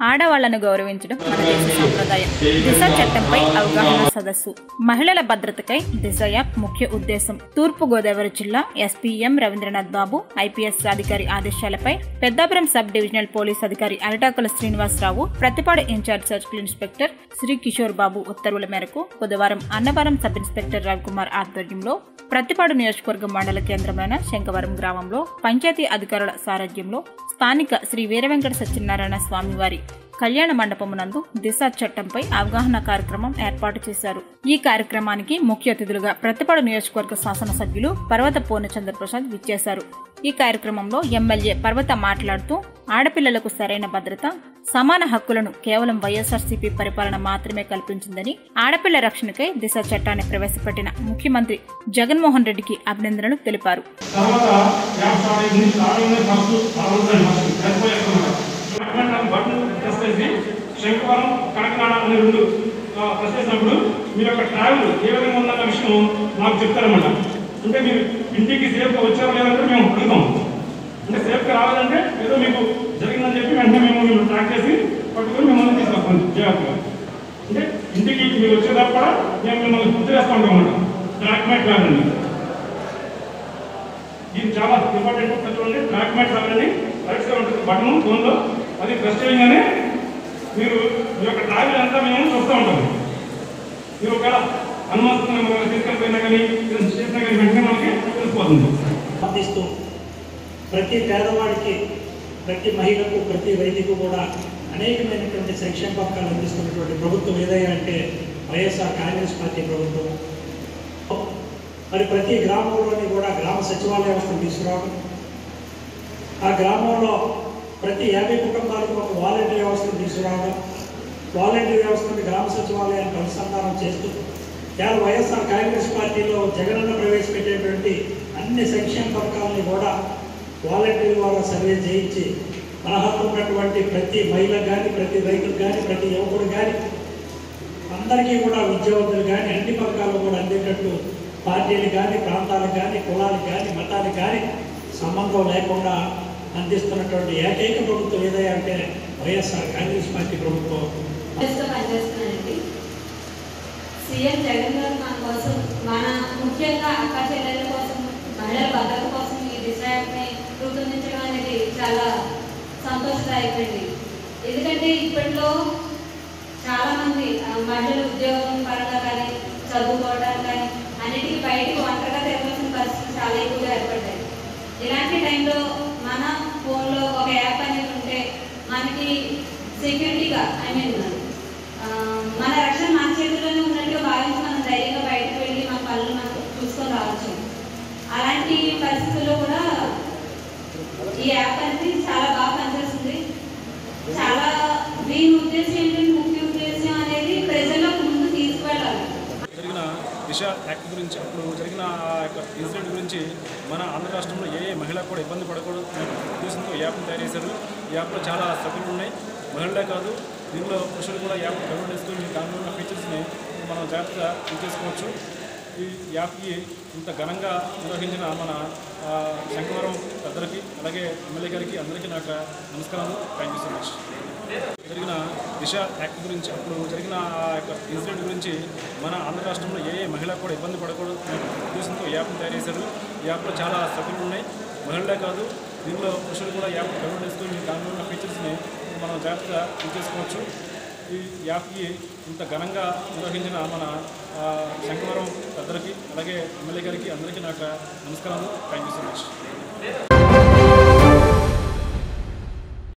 ఆడవాళ్లను గౌరవించడం మన దేశ సంప్రదాయం దిశ చట్టంపై అవగాహన సదస్సు మహిళల భద్రతకై దిశ యాప్ ముఖ్య ఉద్దేశం తూర్పు గోదావరి జిల్లా ఎస్పీఎం రవీంద్రనాథ్ బాబు ఐపీఎస్ అధికారి ఆదేశాలపై పెద్దాపురం సబ్ డివిజనల్ పోలీస్ అధికారి Aratakula Srinivasarao Prathipadu incharge circle inspector Shri Kishore Babu ఉత్తర్వుల మేరకు బుధవారం అన్నవరం సబ్ ఇన్స్పెక్టర్ రవికుమార్ ఆధ్వర్యంలో ప్రతిపాడు నియోజకవర్గం మండల కేంద్రమైన శంకవరం గ్రామంలో పంచాయతీ అధికారుల సారథ్యంలో స్థానిక శ్రీ వీరవెంకట సత్యనారాయణ స్వామివారి కళ్యాణ మండపమునందు దిశ చట్టంపై అవగాహన కార్యక్రమం ఏర్పాటు చేశారు ఈ కార్యక్రమానికి ముఖ్య అతిథులుగా ప్రతిపాడు నియోజకవర్గ శాసనసభ్యులు పర్వత పూర్ణచంద్ర ప్రసాద్ విచ్చేశారు ఈ కార్యక్రమంలో ఎమ్మెల్యే పర్వత మాట్లాడుతూ ఆడపిల్లలకు సరైన భద్రత సమాన హక్కులను కేవలం వైఎస్ఆర్సీపీ పరిపాలన మాత్రమే కల్పించిందని ఆడపిల్ల రక్షణకై దిశ చట్టాన్ని ప్రవేశపెట్టిన ముఖ్యమంత్రి జగన్మోహన్ రెడ్డికి అభినందనలు తెలిపారు తర్వాత యాప్ స్టార్ట్ అయింది స్టార్ట్ అయింది ఫస్ట్ అడుగుతాను ఫస్ట్ చనిపోయేస్తున్నాడు బటన్ ప్రెస్ చేసి శంకవరం కాకినాడ అనే రెండు ఆ, ప్రెస్ చేసినప్పుడు మీ యొక్క ట్రావెల్ ఏ విధంగా ఉందన్న విషయం నాకు చెప్తారన్నమాట అంటే మీరు ఇంటికి సేఫ్గా వచ్చారో లేదంటే మేము అడుగుతాం అంటే సేఫ్గా రావాలంటే ఏదో మీకు జరిగిందని చెప్పి వెంటనే మేము మీరు ట్రాక్ చేసి పట్టుకొని మిమ్మల్ని తీసుకొస్తాం జాగ్రత్తగా అంటే ఇంటికి మీరు వచ్చేదాకా కూడా మేము మిమ్మల్ని గుర్తు చేస్తూ ఉంటాం అన్నమాట ట్రాక్ మ్యాట్ కాదండి ఇది చాలా ఇంపార్టెంట్ చూడండి ట్రాక్ మ్యాట్ అనేది రైట్ సైడ్ ఉంటుంది బటన్ ఫోన్లో అది ప్రెస్ చేయగానే మీరు మీ యొక్క ట్రావెల్ అంతా మేము చూస్తూ ఉంటాము మీరు ఒకవేళ అనుమతిని తీసుకెళ్ళిపోయినా కానీ ఏదైనా చేసినా కానీ వెంటనే మనకి తెలిసిపోతుంది అందిస్తూ ప్రతి పేదవాడికి ప్రతి మహిళకు ప్రతి రైతుకు కూడా అనేకమైనటువంటి సంక్షేమ పథకాలు అందిస్తున్నటువంటి ప్రభుత్వం ఏదైనా అంటే వైఎస్ఆర్ కాంగ్రెస్ పార్టీ ప్రభుత్వం మరి ప్రతి గ్రామంలోని కూడా గ్రామ సచివాలయ వ్యవస్థను తీసుకురావడం ఆ గ్రామంలో ప్రతి యాభై కుటుంబాలకు ఒక వాలంటీర్ వ్యవస్థను తీసుకురావడం వాలంటీర్ వ్యవస్థను గ్రామ సచివాలయానికి అనుసంధానం చేస్తూ కేవలం వైఎస్ఆర్ కాంగ్రెస్ పార్టీలో జగనన్న ప్రవేశపెట్టేటువంటి అన్ని సంక్షేమ పథకాలని కూడా వాలంటీర్ ద్వారా సర్వే చేయించి అర్హత ఉన్నటువంటి ప్రతి మహిళకు కానీ ప్రతి రైతుకు కానీ ప్రతి యువకుడు కానీ అందరికీ కూడా ఉద్యోగులు కానీ అన్ని పథకాలు కూడా అందేటట్టు పార్టీలు కానీ ప్రాంతాలకు కానీ కులాలకు కానీ మతాలకు కానీ సంబంధం లేకుండా అందిస్తున్నటువంటి ఏకైక ప్రభుత్వం ఏదైనా అంటే వైఎస్ఆర్ కాంగ్రెస్ పార్టీ ప్రభుత్వం చేస్తూ పనిచేస్తున్నానండి సీఎం జగన్ గారు మన కోసం మన ముఖ్యంగా అక్క చెల్లెల కోసం మహిళల భద్రత కోసం ఈ దిశ యాప్ని రూపొందించడం అనేది చాలా సంతోషదాయకండి ఎందుకంటే ఇప్పట్లో చాలా మంది ఆ, మహిళలు ఉద్యోగం పరంగా కానీ చదువుకోవడానికి కానీ అన్నిటికీ బయటకు ఒంటరిగా తిరగాల్సిన పరిస్థితులు చాలా ఎక్కువగా ఏర్పడ్డాయి ఇలాంటి టైంలో మన ఫోన్లో ఒక యాప్ అనేది ఉంటే మనకి సెక్యూరిటీగా ఐ మీన్ మన రక్షణ మన చేతుల్లోనే ఉన్నట్టుగా భావించి మనం ధైర్యంగా బయటకు వెళ్ళి మన పనులు మనం చూసుకొని రావచ్చు అలాంటి పరిస్థితుల్లో కూడా ఈ యాప్ అనేది చాలా బాగా పనిచేస్తుంది చాలా దీని ఉద్దేశం ఏంటంటే ముఖ్య ఉద్దేశం అనేది ప్రజలకు ముందు తీసుకువెళ్ళాలి జరిగిన దిశ యాక్ట్ గురించి అప్పుడు జరిగిన ఆ యొక్క ఇన్సిడెంట్ గురించి మన ఆంధ్ర రాష్ట్రంలో ఏ ఏ మహిళ కూడా ఇబ్బంది పడకూడదు అనే ఉద్దేశంతో ఈ యాప్ను తయారు చేశారు ఈ యాప్లో చాలా సభ్యులు ఉన్నాయి మహిళలే కాదు దీనిలో పురుషులు కూడా ఈ యాప్ డౌన్లోడ్ చేసుకుని దానిలో ఉన్న ఫీచర్స్ని మనం జాగ్రత్తగా యూజ్ చేసుకోవచ్చు ఈ యాప్కి ఇంత ఘనంగా నిర్వహించిన మన ఆ, శంకవరం పెద్దలకి అలాగే ఎమ్మెల్యే గారికి అందరికీ నాకు నమస్కారం థ్యాంక్ యూ సో మచ్ జరిగిన దిశ యాక్ట్ గురించి అప్పుడు జరిగిన ఆ యొక్క ఇన్సిడెంట్ గురించి మన ఆంధ్ర రాష్ట్రంలో ఏ ఏ మహిళ కూడా ఇబ్బంది పడకూడదు అనే ఉద్దేశంతో ఈ యాప్ను తయారు చేశారు ఈ యాప్లో చాలా సభ్యులు ఉన్నాయి మహిళలే కాదు దీనిలో పురుషులు కూడా ఈ యాప్ డౌన్లోడ్ చేసుకుని దానిలో ఉన్న ఫీచర్స్ని మనం జాగ్రత్తగా యూజ్ చేసుకోవచ్చు ఈ యాప్కి ఇంత ఘనంగా నిర్వహించిన మన ఆ, శంకవరం పెద్దలకి అలాగే ఎమ్మెల్యే గారికి అందరికీ నాకు నమస్కారం థ్యాంక్ యూ సో మచ్